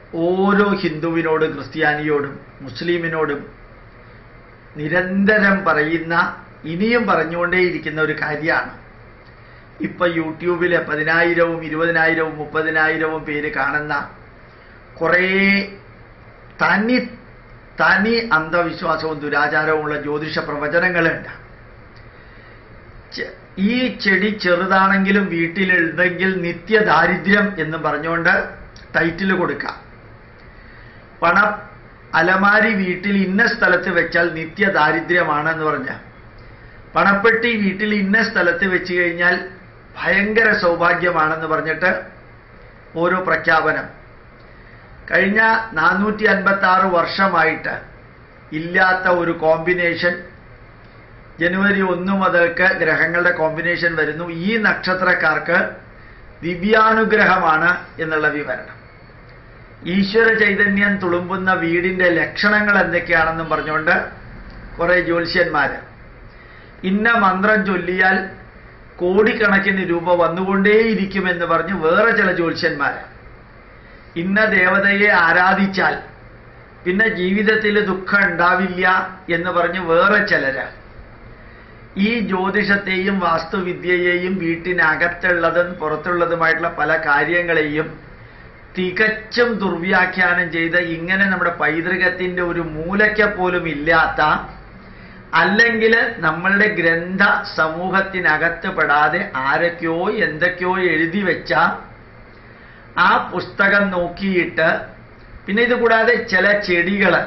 ഓരോ ഹിന്ദുവിനോടും ക്രിസ്ത്യാനിയോടും മുസ്ലിമിനോടും നിരന്തരം പറയുന്ന ഇനിയും പറഞ്ഞുകൊണ്ടേയിരിക്കുന്ന ഒരു കാര്യമാണ് ഇപ്പൊ യൂട്യൂബിലെ പതിനായിരവും ഇരുപതിനായിരവും മുപ്പതിനായിരവും പേര് കാണുന്ന കുറേ തനി തനി അന്ധവിശ്വാസവും ദുരാചാരവുമുള്ള ജ്യോതിഷ പ്രവചനങ്ങളുണ്ട് ചെ- ഈ ചെടി ചെറുതാണെങ്കിലും വീട്ടിലുണ്ടെങ്കിൽ നിത്യദാരിദ്ര്യം എന്ന് പറഞ്ഞുകൊണ്ട് ടൈറ്റിൽ കൊടുക്കാം പണ അലമാരി വീട്ടിൽ ഇന്ന സ്ഥലത്ത് വെച്ചാൽ നിത്യദാരിദ്ര്യമാണെന്ന് പറഞ്ഞ പണപ്പെട്ടി വീട്ടിൽ ഇന്ന സ്ഥലത്ത് വെച്ച് കഴിഞ്ഞാൽ ഭയങ്കര സൗഭാഗ്യമാണെന്ന് പറഞ്ഞിട്ട് ഓരോ പ്രഖ്യാപനം കഴിഞ്ഞ നാനൂറ്റി അൻപത്തി ആറ് വർഷമായിട്ട് ഇല്ലാത്ത ഒരു കോമ്പിനേഷൻ ജനുവരി ഒന്ന് മുതൽക്ക് ഗ്രഹങ്ങളുടെ കോമ്പിനേഷൻ വരുന്നു ഈ നക്ഷത്രക്കാർക്ക് ദിവ്യാനുഗ്രഹമാണ് എന്നുള്ള വിവരണം ഈശ്വര ചൈതന്യം തുളുമ്പുന്ന വീടിന്റെ ലക്ഷണങ്ങൾ എന്തൊക്കെയാണെന്നും പറഞ്ഞുകൊണ്ട് കുറെ ജ്യോത്സ്യന്മാര് ഇന്ന മന്ത്രം ചൊല്ലിയാൽ കോടിക്കണക്കിന് രൂപ വന്നുകൊണ്ടേയിരിക്കുമെന്ന് പറഞ്ഞ് വേറെ ചില ജ്യോത്സ്യന്മാര് ഇന്ന ദേവതയെ ആരാധിച്ചാൽ പിന്നെ ജീവിതത്തിൽ ദുഃഖം ഉണ്ടാവില്ല എന്ന് പറഞ്ഞ് വേറെ ചിലര് ഈ ജ്യോതിഷത്തെയും വാസ്തുവിദ്യയെയും വീട്ടിനകത്തുള്ളതും പുറത്തുള്ളതുമായിട്ടുള്ള പല കാര്യങ്ങളെയും തികച്ചും ദുർവ്യാഖ്യാനം ചെയ്ത് ഇങ്ങനെ നമ്മുടെ പൈതൃകത്തിന്റെ ഒരു മൂലയ്ക്ക പോലും ഇല്ലാത്ത അല്ലെങ്കിൽ നമ്മളുടെ ഗ്രന്ഥ സമൂഹത്തിനകത്ത് പെടാതെ ആരൊക്കെയോ എന്തൊക്കെയോ എഴുതി വെച്ച ആ പുസ്തകം നോക്കിയിട്ട് പിന്നെ ഇത് കൂടാതെ ചില ചെടികൾ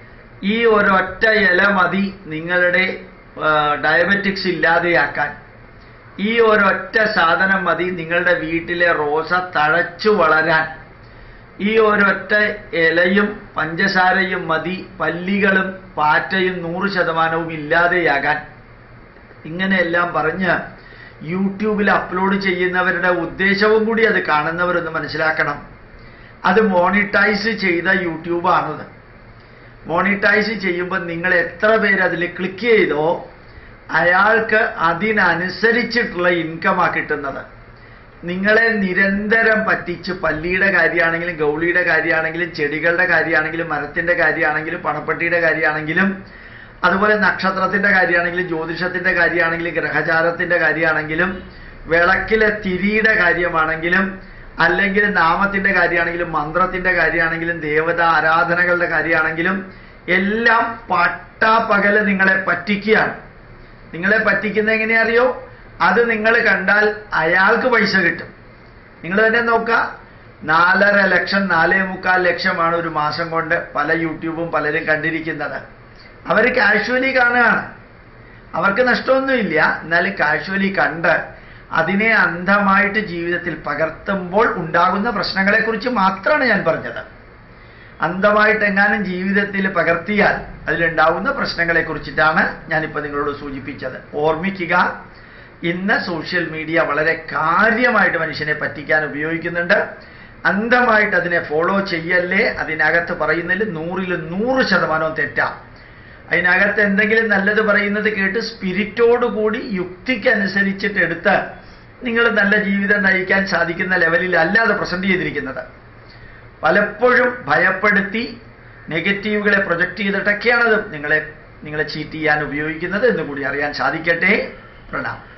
ഈ ഒരൊറ്റ ഇല മതി നിങ്ങളുടെ ഡയബറ്റിക്സ് ഇല്ലാതെയാക്കാൻ ഈ ഒരൊറ്റ സാധനം മതി നിങ്ങളുടെ വീട്ടിലെ റോസ തഴച്ചു വളരാൻ ഈ ഒരൊറ്റ ഇലയും പഞ്ചസാരയും മതി പല്ലികളും പാറ്റയും നൂറ് ശതമാനവും ഇല്ലാതെയാകാൻ ഇങ്ങനെയെല്ലാം പറഞ്ഞ് യൂട്യൂബിൽ അപ്ലോഡ് ചെയ്യുന്നവരുടെ ഉദ്ദേശവും കൂടി അത് കാണുന്നവരൊന്ന് മനസ്സിലാക്കണം അത് മോണിറ്റൈസ് ചെയ്ത യൂട്യൂബാണത് മോണിറ്റൈസ് ചെയ്യുമ്പോൾ നിങ്ങൾ എത്ര പേര് അതിൽ ക്ലിക്ക് ചെയ്തോ അയാൾക്ക് അതിനനുസരിച്ചിട്ടുള്ള ഇൻകമാ കിട്ടുന്നത് നിങ്ങളെ നിരന്തരം പറ്റിച്ച് പല്ലിയുടെ കാര്യമാണെങ്കിലും ഗൗളിയുടെ കാര്യമാണെങ്കിലും ചെടികളുടെ കാര്യമാണെങ്കിലും മരത്തിന്റെ കാര്യമാണെങ്കിലും പണപ്പെട്ടിയുടെ കാര്യമാണെങ്കിലും അതുപോലെ നക്ഷത്രത്തിന്റെ കാര്യമാണെങ്കിലും ജ്യോതിഷത്തിന്റെ കാര്യമാണെങ്കിലും ഗ്രഹചാരത്തിന്റെ കാര്യമാണെങ്കിലും വിളക്കിലെ തിരിയുടെ കാര്യമാണെങ്കിലും അല്ലെങ്കിൽ നാമത്തിന്റെ കാര്യമാണെങ്കിലും മന്ത്രത്തിന്റെ കാര്യമാണെങ്കിലും ദേവത ആരാധനകളുടെ കാര്യമാണെങ്കിലും എല്ലാം പട്ടാപ്പകല് നിങ്ങളെ പറ്റിക്കുകയാണ് നിങ്ങളെ പറ്റിക്കുന്ന എങ്ങനെ അറിയോ അത് നിങ്ങൾ കണ്ടാൽ അയാൾക്ക് പൈസ കിട്ടും നിങ്ങൾ തന്നെ നോക്കുക നാലര ലക്ഷം നാലേ മുക്കാൽ ലക്ഷമാണ് ഒരു മാസം കൊണ്ട് പല യൂട്യൂബും പലരും കണ്ടിരിക്കുന്നത് അവർ കാഷ്വലി കാണുകയാണ് അവർക്ക് നഷ്ടമൊന്നുമില്ല എന്നാലും കാഷ്വലി കണ്ട് അതിനെ അന്ധമായിട്ട് ജീവിതത്തിൽ പകർത്തുമ്പോൾ ഉണ്ടാകുന്ന പ്രശ്നങ്ങളെക്കുറിച്ച് മാത്രമാണ് ഞാൻ പറഞ്ഞത് അന്ധമായിട്ട് എങ്ങാനും ജീവിതത്തിൽ പകർത്തിയാൽ അതിലുണ്ടാവുന്ന പ്രശ്നങ്ങളെ കുറിച്ചിട്ടാണ് ഞാനിപ്പോൾ നിങ്ങളോട് സൂചിപ്പിച്ചത് ഓർമ്മിക്കുക ഇന്ന് സോഷ്യൽ മീഡിയ വളരെ കാര്യമായിട്ട് മനുഷ്യനെ പറ്റിക്കാൻ ഉപയോഗിക്കുന്നുണ്ട് അന്ധമായിട്ട് അതിനെ ഫോളോ ചെയ്യല്ലേ അതിനകത്ത് പറയുന്നതിൽ നൂറിൽ നൂറ് ശതമാനവും തെറ്റാ അതിനകത്ത് എന്തെങ്കിലും നല്ലത് പറയുന്നത് കേട്ട് സ്പിരിറ്റോടുകൂടി യുക്തിക്കനുസരിച്ചിട്ട് എടുത്ത് നിങ്ങൾ നല്ല ജീവിതം നയിക്കാൻ സാധിക്കുന്ന ലെവലിൽ അല്ലാതെ പ്രസന്റ് ചെയ്തിരിക്കുന്നത് പലപ്പോഴും ഭയപ്പെടുത്തി നെഗറ്റീവുകളെ പ്രൊജക്റ്റ് ചെയ്തിട്ടൊക്കെയാണത് നിങ്ങളെ നിങ്ങളെ ചീറ്റ് ചെയ്യാൻ ഉപയോഗിക്കുന്നത് എന്ന് കൂടി അറിയാൻ സാധിക്കട്ടെ പ്രണാം